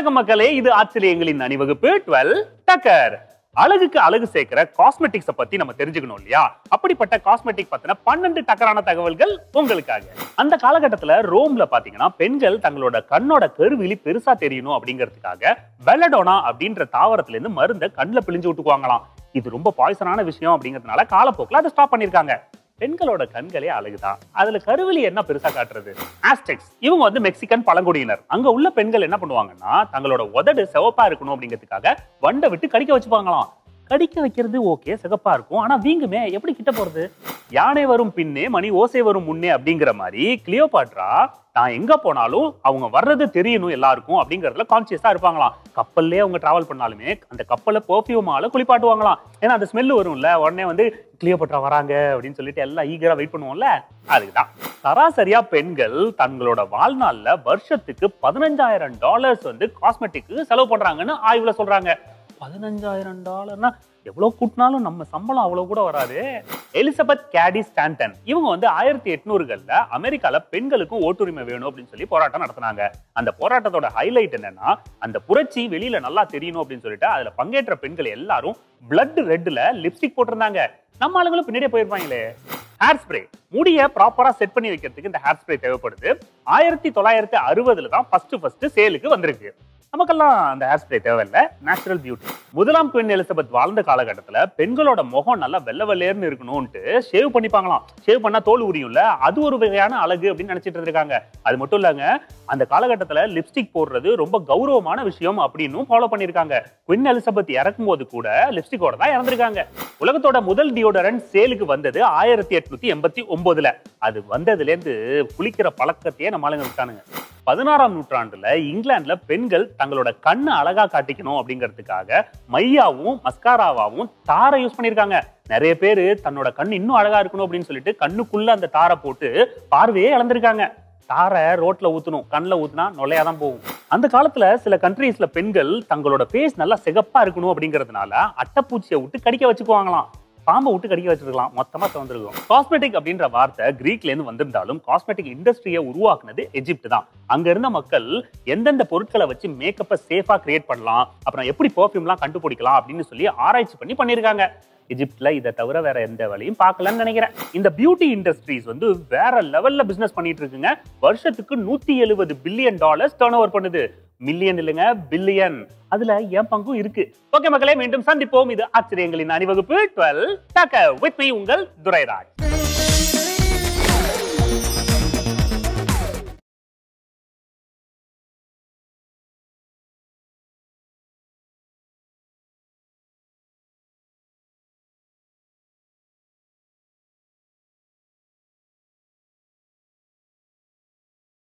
வணக்கம் மக்களே இது ஆச்சரியங்களின் அணிவகுப்பு டுவெல் டக்கர் அழகுக்கு அழகு சேர்க்கிற காஸ்மெட்டிக்ஸ பத்தி நம்ம தெரிஞ்சுக்கணும் இல்லையா அப்படிப்பட்ட காஸ்மெட்டிக் பத்தின பன்னெண்டு டக்கரான தகவல்கள் உங்களுக்காக அந்த காலகட்டத்துல ரோம்ல பாத்தீங்கன்னா பெண்கள் தங்களோட கண்ணோட கருவிழி பெருசா தெரியணும் அப்படிங்கிறதுக்காக வெள்ளடோனா அப்படின்ற தாவரத்துல இருந்து மருந்தை கண்ணுல பிழிஞ்சு விட்டுக்குவாங்களாம் இது ரொம்ப பாய்சனான விஷயம் அப்படிங்கிறதுனால காலப்போக்கில் அதை ஸ்டாப் பண்ணிருக்காங்க பெண்களோட கண்களே அழகுதான் அதுல கருவிழி என்ன பெருசா காட்டுறது ஆஸ்டெக்ஸ் இவங்க வந்து மெக்சிகன் பழங்குடியினர் அங்க உள்ள பெண்கள் என்ன பண்ணுவாங்கன்னா தங்களோட உதடு சிவப்பா இருக்கணும் அப்படிங்கிறதுக்காக வண்டை விட்டு கடிக்க வச்சுப்பாங்களாம் கடிக்க வைக்கிறது ஓகே சிகப்பா இருக்கும் ஆனா வீங்குமே எப்படி கிட்ட போறது யானை வரும் பின்னே மணி ஓசை வரும் முன்னே அப்படிங்கிற மாதிரி கிளியோபாட்ரா நான் எங்க போனாலும் அவங்க வர்றது தெரியணும் எல்லாருக்கும் அப்படிங்கறதுல கான்சியஸா இருப்பாங்களாம் கப்பல்லே அவங்க டிராவல் பண்ணாலுமே அந்த கப்பலை பெர்ஃபியூமால குளிப்பாட்டுவாங்களாம் ஏன்னா அந்த ஸ்மெல் வரும்ல உடனே வந்து கிளியோபட்ரா வராங்க அப்படின்னு சொல்லிட்டு எல்லாம் ஈகரா வெயிட் பண்ணுவோம்ல அதுக்குதான் சராசரியா பெண்கள் தங்களோட வாழ்நாள்ல வருஷத்துக்கு பதினஞ்சாயிரம் டாலர்ஸ் வந்து காஸ்மெட்டிக்கு செலவு பண்றாங்கன்னு ஆய்வுல சொல்றாங்க பதினஞ்சாயிரம் டாலர்னா எவ்வளவு கூட்டினாலும் நம்ம சம்பளம் அவ்வளவு கூட வராது எலிசபெத் கேடி ஸ்டாண்டன் இவங்க வந்து ஆயிரத்தி எட்நூறுகள்ல அமெரிக்கால பெண்களுக்கும் ஓட்டுரிமை வேணும் அப்படின்னு சொல்லி போராட்டம் நடத்தினாங்க அந்த போராட்டத்தோட ஹைலைட் என்னன்னா அந்த புரட்சி வெளியில நல்லா தெரியணும் அப்படின்னு சொல்லிட்டு அதுல பங்கேற்ற பெண்கள் எல்லாரும் பிளட் ரெட்ல லிப்ஸ்டிக் போட்டிருந்தாங்க நம்ம ஆளுங்களும் பின்னாடியே போயிருப்பாங்களே ஹேர் ஸ்ப்ரே முடிய ப்ராப்பரா செட் பண்ணி வைக்கிறதுக்கு இந்த ஹேர் ஸ்ப்ரே தேவைப்படுது ஆயிரத்தி தொள்ளாயிரத்தி அறுபதுல தான் ஃபர்ஸ்ட் ஃபர்ஸ்ட் சேலுக்கு வந்திருக்கு நமக்கெல்லாம் அந்த ஹேர் ஸ்ப்ரே தேவையில்ல நேச்சுரல் பியூட்டி முதலாம் குயின் எலிசபெத் வாழ்ந்த காலகட்டத்துல பெண்களோட முகம் நல்லா வெள்ளை வெள்ளையர்னு இருக்கணும்ட்டு ஷேவ் பண்ணிப்பாங்களாம் ஷேவ் பண்ணா தோல் உரியும்ல அது ஒரு வகையான அழகு அப்படின்னு நினைச்சிட்டு இருந்திருக்காங்க அது மட்டும் இல்லங்க அந்த காலகட்டத்துல லிப்ஸ்டிக் போடுறது ரொம்ப கௌரவமான விஷயம் அப்படின்னு ஃபாலோ பண்ணிருக்காங்க குயின் எலிசபெத் இறக்கும் போது கூட லிப்ஸ்டிக்கோட தான் இறந்திருக்காங்க உலகத்தோட முதல் டியோடரண்ட் சேலுக்கு வந்தது ஆயிரத்தி எட்நூத்தி எண்பத்தி ஒன்பதுல அது வந்ததுல இருந்து குளிக்கிற பழக்கத்தையே நம்ம ஆளுங்க விட்டானுங்க பதினாறாம் நூற்றாண்டுல இங்கிலாந்துல பெண்கள் தங்களோட கண்ணை அழகா காட்டிக்கணும் அப்படிங்கிறதுக்காக மையாவும் மஸ்காராவாவும் தாரை யூஸ் பண்ணிருக்காங்க நிறைய பேரு தன்னோட கண் இன்னும் அழகா இருக்கணும் அப்படின்னு சொல்லிட்டு கண்ணுக்குள்ள அந்த தாரை போட்டு பார்வையே இழந்திருக்காங்க தாரை ரோட்ல ஊத்தணும் கண்ணில் ஊத்துனா நுழையாதான் போகும் அந்த காலத்துல சில கண்ட்ரீஸ்ல பெண்கள் தங்களோட ஃபேஸ் நல்லா சிகப்பா இருக்கணும் அப்படிங்கிறதுனால அட்டைப்பூச்சியை விட்டு கடிக்க வச்சுக்குவாங்களாம் பாம்பை விட்டு கடிக்க வச்சிருக்கலாம் மொத்தமா திறந்துருக்கும் காஸ்மெட்டிக் அப்படின்ற வார்த்தை கிரீக்ல இருந்து வந்திருந்தாலும் காஸ்மெட்டிக் இண்டஸ்ட்ரியை உருவாக்குனது எஜிப்ட் தான் அங்க இருந்த மக்கள் எந்தெந்த பொருட்களை வச்சு மேக்கப்பை சேஃபா கிரியேட் பண்ணலாம் அப்புறம் எப்படி பெர்ஃபியூம்லாம் கண்டுபிடிக்கலாம் அப்படின்னு சொல்லி ஆராய்ச்சி பண்ணி பண்ணியிருக்காங்க எஜிப்ட்ல இதை தவிர வேற எந்த வழியும் பார்க்கலன்னு நினைக்கிறேன் இந்த பியூட்டி இண்டஸ்ட்ரீஸ் வந்து வேற லெவல்ல பிசினஸ் பண்ணிட்டு இருக்குங்க வருஷத்துக்கு நூத்தி எழுபது பில்லியன் டாலர்ஸ் டர்ன் ஓவர் பண்ணுது மில்லியன் இல்லைங்க பில்லியன் அதுல என் பங்கும் இருக்கு ஓகே மக்களே மீண்டும் சந்திப்போம் இது ஆச்சரியங்களின் அணிவகுப்பு டுவெல் டக்க வித் மீ உங்கள் துரைராஜ்